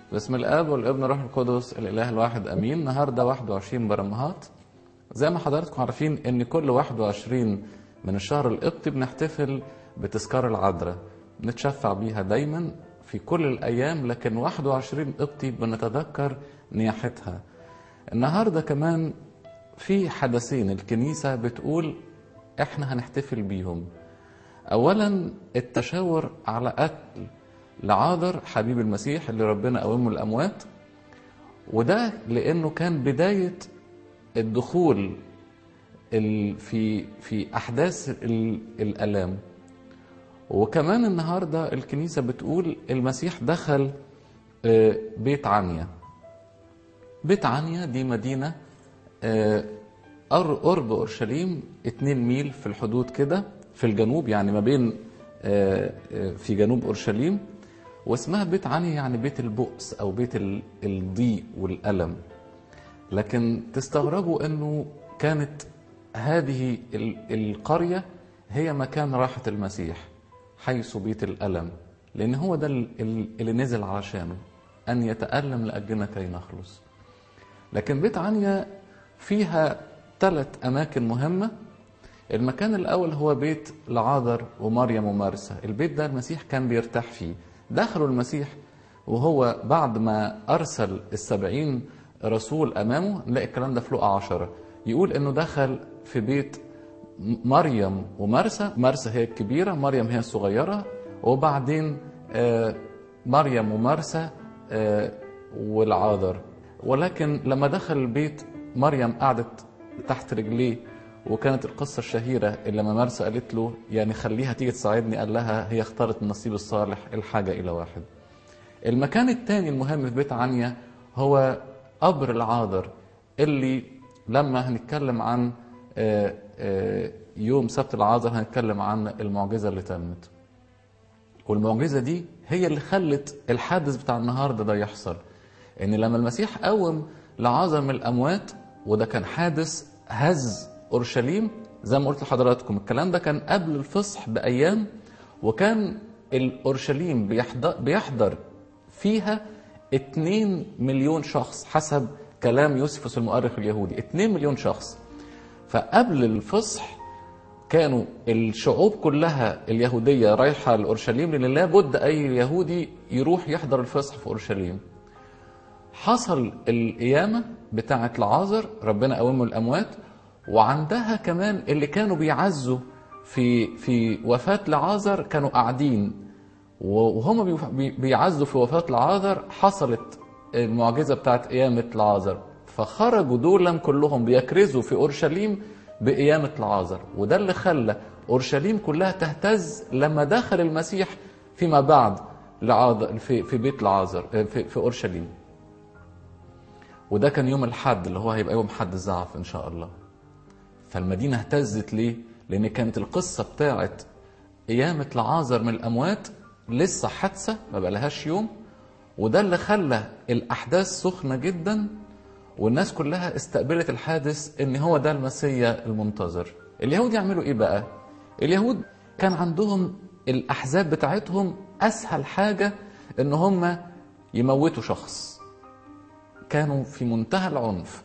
باسم الاب والابن والروح القدس الاله الواحد امين النهارده 21 برمهات زي ما حضراتكم عارفين ان كل 21 من الشهر القبطي بنحتفل بتذكار العذراء بنتشفع بيها دايما في كل الايام لكن 21 قبطي بنتذكر نياحتها النهارده كمان في حدثين الكنيسه بتقول احنا هنحتفل بيهم اولا التشاور على قتل لعاذر حبيب المسيح اللي ربنا قومه الاموات وده لانه كان بدايه الدخول ال- في في احداث ال- الالام وكمان النهارده الكنيسه بتقول المسيح دخل آه، بيت عنيا بيت عنيا دي مدينه آه، قر- قرب اورشليم 2 ميل في الحدود كده في الجنوب يعني ما بين آه، آه، في جنوب اورشليم واسمها بيت عنيا يعني بيت البؤس او بيت ال- الضيق والالم لكن تستغربوا انه كانت هذه ال- القريه هي مكان راحه المسيح حيث بيت الالم لان هو ده ال- ال- اللي نزل علشانه ان يتالم لاجلنا كي نخلص لكن بيت عنيا فيها ثلاث اماكن مهمه المكان الاول هو بيت لعاذر ومريم ومارسا البيت ده المسيح كان بيرتاح فيه دخلوا المسيح وهو بعد ما ارسل السبعين رسول امامه نلاقي الكلام ده في لقا عشرة يقول انه دخل في بيت مريم ومرسى مرسى هي الكبيرة مريم هي الصغيرة وبعدين آه، مريم ومرسى آه، والعاذر ولكن لما دخل البيت مريم قعدت تحت رجليه وكانت القصة الشهيرة اللي لما مرسى قالت له يعني خليها تيجي تساعدني قال لها هي اختارت النصيب الصالح الحاجة إلى واحد المكان الثاني المهم في بيت عنيا هو قبر العاذر اللي لما هنتكلم عن آه، آه، يوم سبت العاذر هنتكلم عن المعجزة اللي تمت والمعجزة دي هي اللي خلت الحادث بتاع النهاردة ده يحصل ان لما المسيح قوم لعازر من الاموات وده كان حادث هز اورشليم زي ما قلت لحضراتكم الكلام ده كان قبل الفصح بايام وكان الاورشليم بيحضر, بيحضر فيها 2 مليون شخص حسب كلام يوسفوس المؤرخ اليهودي 2 مليون شخص فقبل الفصح كانوا الشعوب كلها اليهودية رايحة لأورشليم لأن لابد أي يهودي يروح يحضر الفصح في أورشليم حصل القيامة بتاعة العازر ربنا قومه الأموات وعندها كمان اللي كانوا بيعزوا في في وفاة العازر كانوا قاعدين وهم بي- بي- بيعزوا في وفاة العازر حصلت المعجزة بتاعة قيامة العازر فخرجوا دول كلهم بيكرزوا في أورشليم بقيامة العازر وده اللي خلى أورشليم كلها تهتز لما دخل المسيح فيما بعد لعازر في في بيت العازر في, في أورشليم وده كان يوم الحد اللي هو هيبقى يوم حد الزعف ان شاء الله فالمدينه اهتزت ليه لان كانت القصه بتاعت قيامه لعازر من الاموات لسه حادثه ما بقالهاش يوم وده اللي خلى الاحداث سخنه جدا والناس كلها استقبلت الحادث ان هو ده المسيا المنتظر اليهود يعملوا ايه بقى اليهود كان عندهم الاحزاب بتاعتهم اسهل حاجه ان هم يموتوا شخص كانوا في منتهى العنف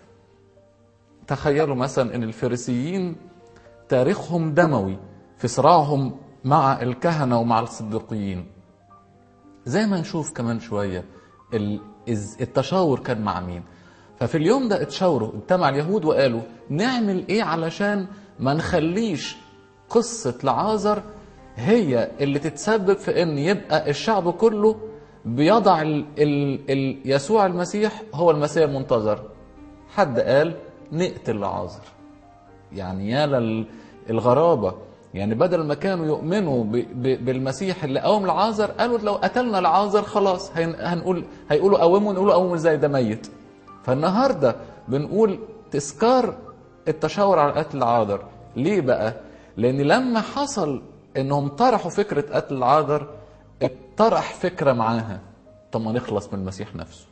تخيلوا مثلا ان الفريسيين تاريخهم دموي في صراعهم مع الكهنة ومع الصديقيين زي ما نشوف كمان شوية ال- إز- التشاور كان مع مين ففي اليوم ده اتشاوروا اجتمع اليهود وقالوا نعمل ايه علشان ما نخليش قصة لعازر هي اللي تتسبب في ان يبقى الشعب كله بيضع ال ال ال يسوع المسيح هو المسيح المنتظر حد قال نقتل لعازر يعني يا للغرابة يعني بدل ما كانوا يؤمنوا ب- ب- بالمسيح اللي قوم لعازر قالوا لو قتلنا لعازر خلاص هن- هنقول هيقولوا قوموا نقولوا قوموا ازاي ده ميت فالنهارده بنقول تذكار التشاور على قتل عاذر ليه بقى لان لما حصل انهم طرحوا فكره قتل عاذر اطرح فكره معاها طب ما نخلص من المسيح نفسه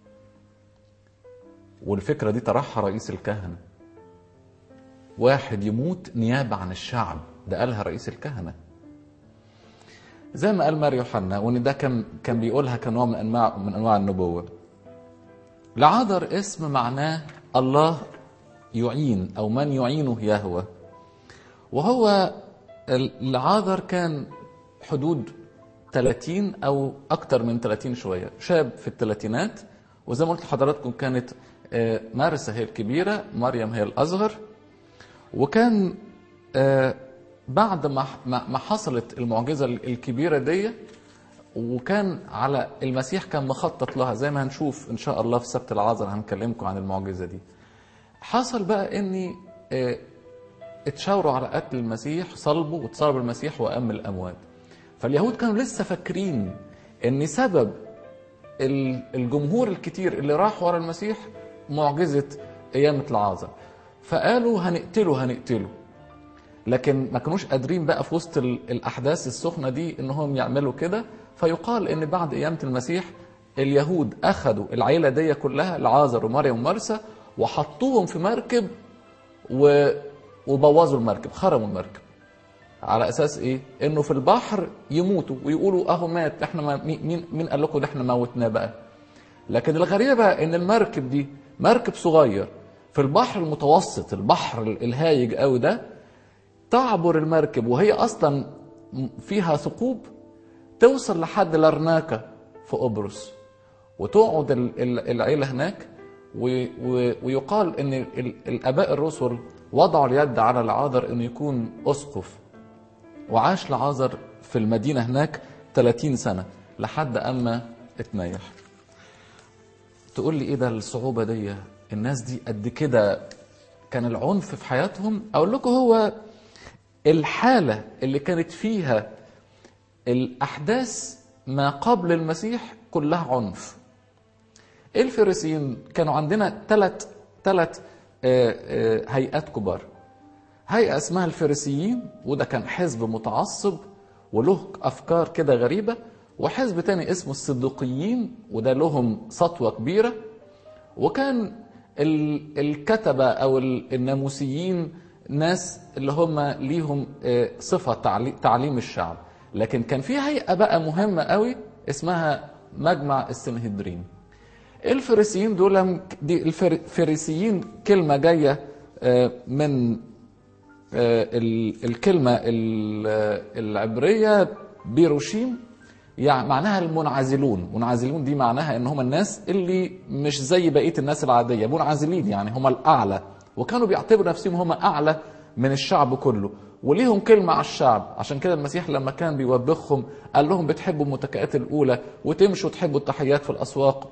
والفكره دي طرحها رئيس الكهنه واحد يموت نيابه عن الشعب ده قالها رئيس الكهنه زي ما قال ماري يوحنا وان ده كان كان بيقولها كنوع من انواع من انواع النبوه لعذر اسم معناه الله يعين او من يعينه يهوه وهو العاذر كان حدود 30 او اكتر من 30 شويه شاب في الثلاثينات وزي ما قلت لحضراتكم كانت آه، مارسه هي الكبيره مريم هي الاصغر وكان آه، بعد ما ما ما حصلت المعجزه الكبيره دي وكان على المسيح كان مخطط لها زي ما هنشوف ان شاء الله في سبت العذراء هنكلمكم عن المعجزه دي حصل بقى اني آه، اتشاوروا على قتل المسيح صلبه واتصلب المسيح وقام من الاموات فاليهود كانوا لسه فاكرين ان سبب ال- الجمهور الكتير اللي راح ورا المسيح معجزه قيامه العازر فقالوا هنقتله هنقتله لكن ما كانوش قادرين بقى في وسط ال- الاحداث السخنه دي انهم يعملوا كده فيقال ان بعد قيامه المسيح اليهود اخذوا العيله دي كلها العازر ومريم ومرسى وحطوهم في مركب و... وبوظوا المركب خرموا المركب على اساس ايه انه في البحر يموتوا ويقولوا اهو مات احنا ما مين مين قال لكم ده احنا موتناه بقى لكن الغريبه بقى ان المركب دي مركب صغير في البحر المتوسط البحر الهايج قوي ده تعبر المركب وهي اصلا فيها ثقوب توصل لحد لرناكة في قبرص وتقعد ال- ال- العيلة هناك و- و- ويقال ان ال- الاباء الرسل وضعوا اليد على العاذر انه يكون اسقف وعاش لعازر في المدينة هناك 30 سنة لحد اما اتنيح تقول لي ايه ده الصعوبة دي الناس دي قد كده كان العنف في حياتهم اقول لكم هو الحالة اللي كانت فيها الأحداث ما قبل المسيح كلها عنف الفريسيين كانوا عندنا ثلاث ثلاث هيئات كبار هيئة اسمها الفريسيين وده كان حزب متعصب وله أفكار كده غريبة وحزب تاني اسمه الصديقيين وده لهم سطوة كبيرة وكان ال- الكتبة أو ال- الناموسيين ناس اللي هم ليهم آه، صفة تعلي- تعليم الشعب لكن كان في هيئة بقى مهمة قوي اسمها مجمع السنهدرين الفريسيين دول دي الفريسيين كلمة جاية آه، من آه، ال- الكلمة ال- آه، العبرية بيروشيم يعني معناها المنعزلون منعزلون دي معناها ان هم الناس اللي مش زي بقية الناس العادية منعزلين يعني هم الأعلى وكانوا بيعتبروا نفسهم هم أعلى من الشعب كله وليهم كلمة على الشعب عشان كده المسيح لما كان بيوبخهم قال لهم بتحبوا المتكئات الأولى وتمشوا تحبوا التحيات في الأسواق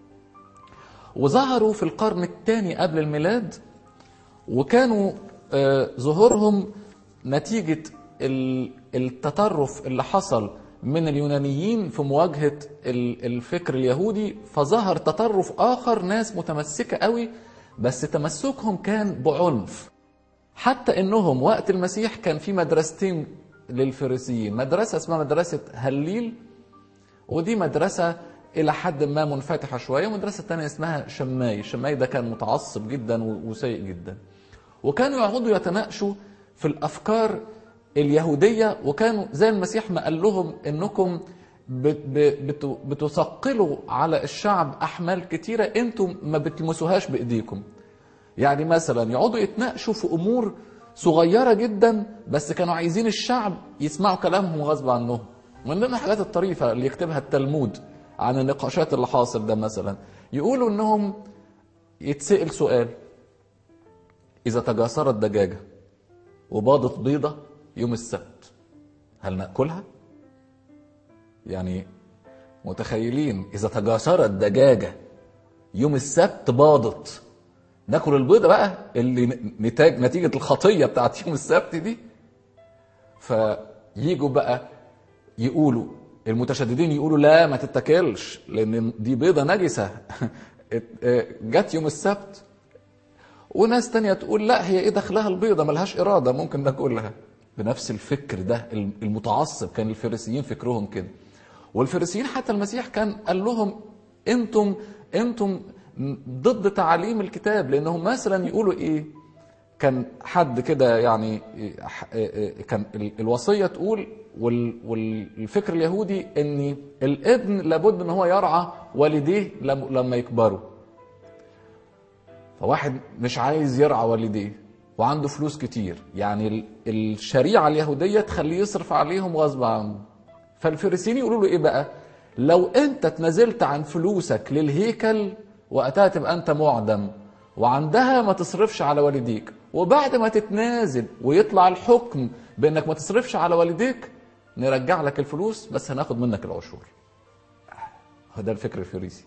وظهروا في القرن الثاني قبل الميلاد وكانوا آه، ظهورهم نتيجة ال- التطرف اللي حصل من اليونانيين في مواجهة ال- الفكر اليهودي فظهر تطرف آخر ناس متمسكة قوي بس تمسكهم كان بعنف حتى انهم وقت المسيح كان في مدرستين للفريسيين مدرسة اسمها مدرسة هليل ودي مدرسة إلى حد ما منفتحة شوية ومدرسة تانية اسمها شماي شماي ده كان متعصب جدا و- وسيء جدا وكانوا يقعدوا يتناقشوا في الأفكار اليهودية وكانوا زي المسيح ما قال لهم إنكم بت- ب- بت- بتثقلوا على الشعب أحمال كتيرة أنتم ما بتلمسوهاش بإيديكم يعني مثلا يقعدوا يتناقشوا في امور صغيره جدا بس كانوا عايزين الشعب يسمعوا كلامهم غصب عنهم من ضمن الحاجات الطريفه اللي يكتبها التلمود عن النقاشات اللي حاصل ده مثلا يقولوا انهم يتسال سؤال اذا تجاسرت دجاجه وباضت بيضه يوم السبت هل ناكلها يعني متخيلين اذا تجاسرت دجاجه يوم السبت باضت ناكل البيضه بقى اللي نتاج نتيجه الخطيه بتاعت يوم السبت دي فييجوا بقى يقولوا المتشددين يقولوا لا ما تتاكلش لان دي بيضه نجسه جت يوم السبت وناس تانية تقول لا هي ايه دخلها البيضة ملهاش إرادة ممكن ناكلها بنفس الفكر ده المتعصب كان الفريسيين فكرهم كده والفريسيين حتى المسيح كان قال لهم انتم انتم ضد تعاليم الكتاب لانهم مثلا يقولوا ايه كان حد كده يعني كان الوصيه تقول والفكر اليهودي ان الابن لابد ان هو يرعى والديه لما يكبروا فواحد مش عايز يرعى والديه وعنده فلوس كتير يعني الشريعه اليهوديه تخليه يصرف عليهم غصب عنه فالفريسيين يقولوا له ايه بقى لو انت تنازلت عن فلوسك للهيكل وقتها تبقى انت معدم وعندها ما تصرفش على والديك وبعد ما تتنازل ويطلع الحكم بانك ما تصرفش على والديك نرجع لك الفلوس بس هناخد منك العشور ده الفكر الفريسي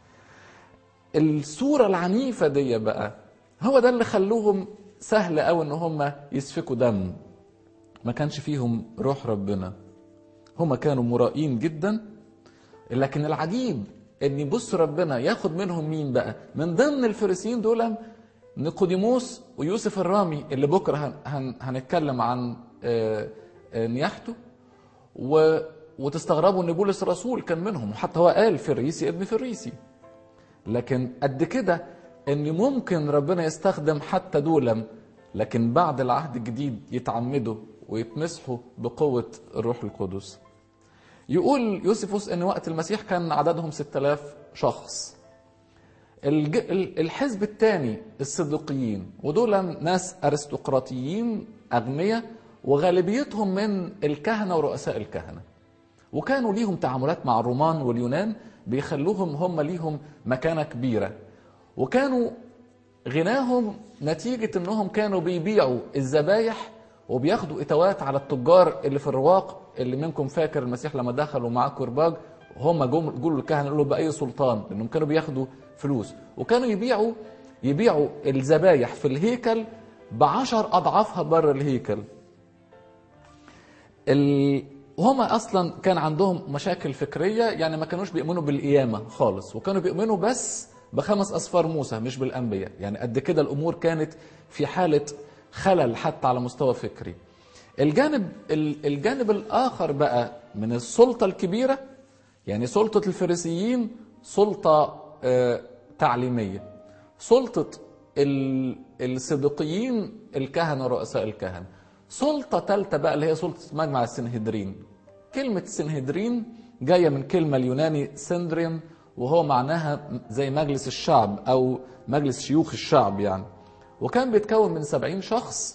الصورة العنيفة دي بقى هو ده اللي خلوهم سهل قوي ان هم يسفكوا دم ما كانش فيهم روح ربنا هم كانوا مرائين جدا لكن العجيب ان يبص ربنا ياخد منهم مين بقى من ضمن الفريسيين دول نيقوديموس ويوسف الرامي اللي بكره هن هن هنتكلم عن نياحته و وتستغربوا ان بولس الرسول كان منهم وحتى هو قال فريسي ابن فريسي لكن قد كده ان ممكن ربنا يستخدم حتى دولم لكن بعد العهد الجديد يتعمدوا ويتمسحوا بقوة الروح القدس يقول يوسفوس ان وقت المسيح كان عددهم 6000 شخص الحزب الثاني الصديقيين ودول ناس ارستقراطيين اغنياء وغالبيتهم من الكهنه ورؤساء الكهنه وكانوا ليهم تعاملات مع الرومان واليونان بيخلوهم هم ليهم مكانه كبيره وكانوا غناهم نتيجه انهم كانوا بيبيعوا الذبايح وبياخدوا اتوات على التجار اللي في الرواق اللي منكم فاكر المسيح لما دخلوا معاه كرباج هم جم جولوا الكهنه قالوا باي سلطان لانهم كانوا بياخدوا فلوس وكانوا يبيعوا يبيعوا الذبايح في الهيكل بعشر اضعافها بره الهيكل ال... وهم اصلا كان عندهم مشاكل فكريه يعني ما كانوش بيؤمنوا بالقيامه خالص وكانوا بيؤمنوا بس بخمس اصفار موسى مش بالانبياء يعني قد كده الامور كانت في حاله خلل حتى على مستوى فكري الجانب الجانب الاخر بقى من السلطه الكبيره يعني سلطه الفريسيين سلطه تعليميه سلطه الصديقيين الكهنه ورؤساء الكهنه سلطه ثالثه بقى اللي هي سلطه مجمع السنهدرين كلمه سنهدرين جايه من كلمه اليوناني سندرين وهو معناها زي مجلس الشعب او مجلس شيوخ الشعب يعني وكان بيتكون من سبعين شخص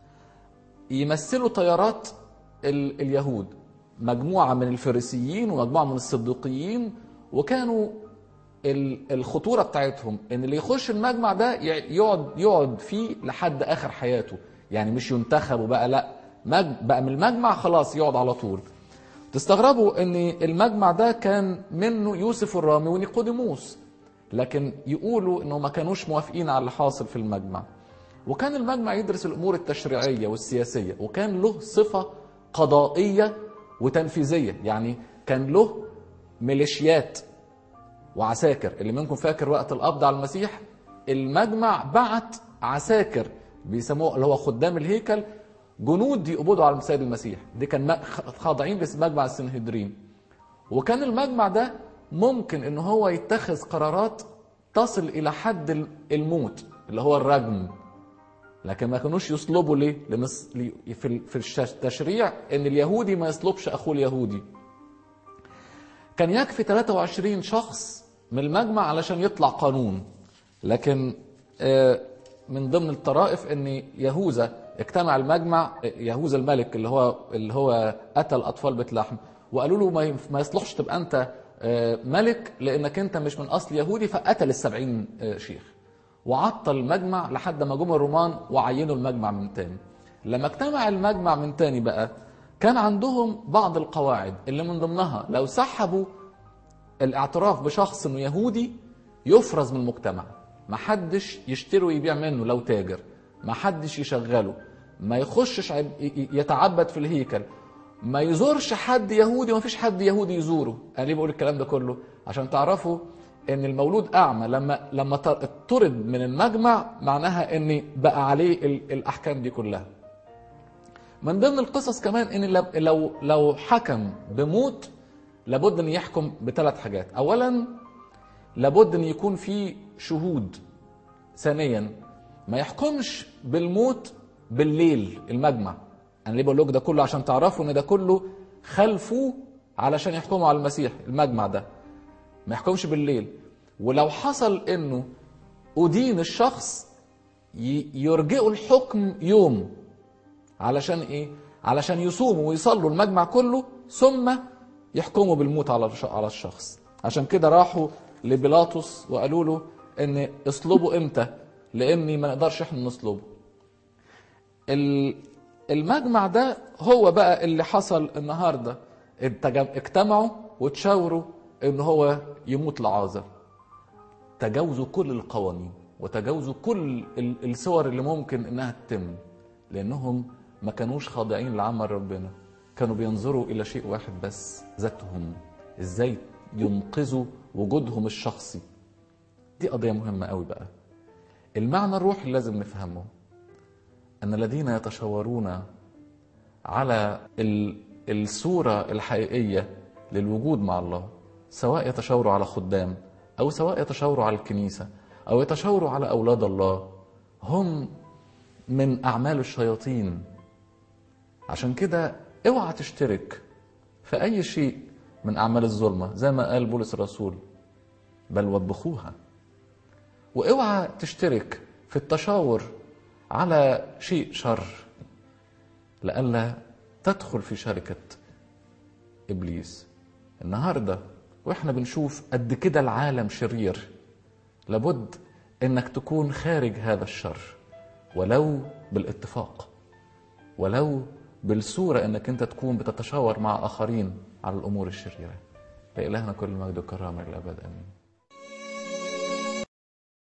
يمثلوا تيارات ال- اليهود مجموعة من الفريسيين ومجموعة من الصديقيين وكانوا ال- الخطورة بتاعتهم ان اللي يخش المجمع ده ي- يقعد يقعد فيه لحد اخر حياته يعني مش ينتخب وبقى لا مج- بقى من المجمع خلاص يقعد على طول تستغربوا ان المجمع ده كان منه يوسف الرامي ونيقوديموس لكن يقولوا انه ما كانوش موافقين على اللي حاصل في المجمع وكان المجمع يدرس الامور التشريعيه والسياسيه وكان له صفه قضائيه وتنفيذيه يعني كان له ميليشيات وعساكر اللي منكم فاكر وقت القبض على المسيح المجمع بعت عساكر بيسموه اللي هو خدام الهيكل جنود يقبضوا على السيد المسيح دي كان خاضعين لمجمع السنهدرين وكان المجمع ده ممكن ان هو يتخذ قرارات تصل الى حد الموت اللي هو الرجم لكن ما كانوش يصلبوا ليه؟ لأن في في التشريع ان اليهودي ما يصلبش اخوه اليهودي. كان يكفي 23 شخص من المجمع علشان يطلع قانون. لكن من ضمن الطرائف ان يهوذا اجتمع المجمع يهوذا الملك اللي هو اللي هو قتل اطفال بيت لحم وقالوا له ما يصلحش تبقى انت ملك لانك انت مش من اصل يهودي فقتل السبعين شيخ. وعطل المجمع لحد ما جم الرومان وعينوا المجمع من تاني لما اجتمع المجمع من تاني بقى كان عندهم بعض القواعد اللي من ضمنها لو سحبوا الاعتراف بشخص انه يهودي يفرز من المجتمع ما حدش يشتري ويبيع منه لو تاجر ما حدش يشغله ما يخشش يتعبد في الهيكل ما يزورش حد يهودي وما فيش حد يهودي يزوره انا ليه بقول الكلام ده كله عشان تعرفوا ان المولود اعمى لما لما طرد من المجمع معناها ان بقى عليه الاحكام دي كلها من ضمن القصص كمان ان لو لو حكم بموت لابد ان يحكم بثلاث حاجات اولا لابد ان يكون في شهود ثانيا ما يحكمش بالموت بالليل المجمع انا ليه بقول لكم ده كله عشان تعرفوا ان ده كله خلفوه علشان يحكموا على المسيح المجمع ده ما يحكمش بالليل ولو حصل انه ادين الشخص ي- يرجئوا الحكم يوم علشان ايه علشان يصوموا ويصلوا المجمع كله ثم يحكموا بالموت على الش- على الشخص عشان كده راحوا لبيلاطس وقالوا له ان اصلبوا امتى لاني ما نقدرش احنا نصلبه ال- المجمع ده هو بقى اللي حصل النهارده اتج- اجتمعوا وتشاوروا ان هو يموت لعازر تجاوزوا كل القوانين وتجاوزوا كل ال- الصور اللي ممكن انها تتم لانهم ما كانوش خاضعين لعمل ربنا كانوا بينظروا الى شيء واحد بس ذاتهم ازاي ينقذوا وجودهم الشخصي دي قضيه مهمه قوي بقى المعنى الروحي اللي لازم نفهمه ان الذين يتشاورون على ال- الصوره الحقيقيه للوجود مع الله سواء يتشاوروا على خدام او سواء يتشاوروا على الكنيسه او يتشاوروا على اولاد الله هم من اعمال الشياطين عشان كده اوعى تشترك في اي شيء من اعمال الظلمه زي ما قال بولس الرسول بل وبخوها واوعى تشترك في التشاور على شيء شر لئلا تدخل في شركه ابليس النهارده واحنا بنشوف قد كده العالم شرير لابد انك تكون خارج هذا الشر ولو بالاتفاق ولو بالصورة انك انت تكون بتتشاور مع اخرين على الامور الشريرة لإلهنا كل المجد والكرامة للابد امين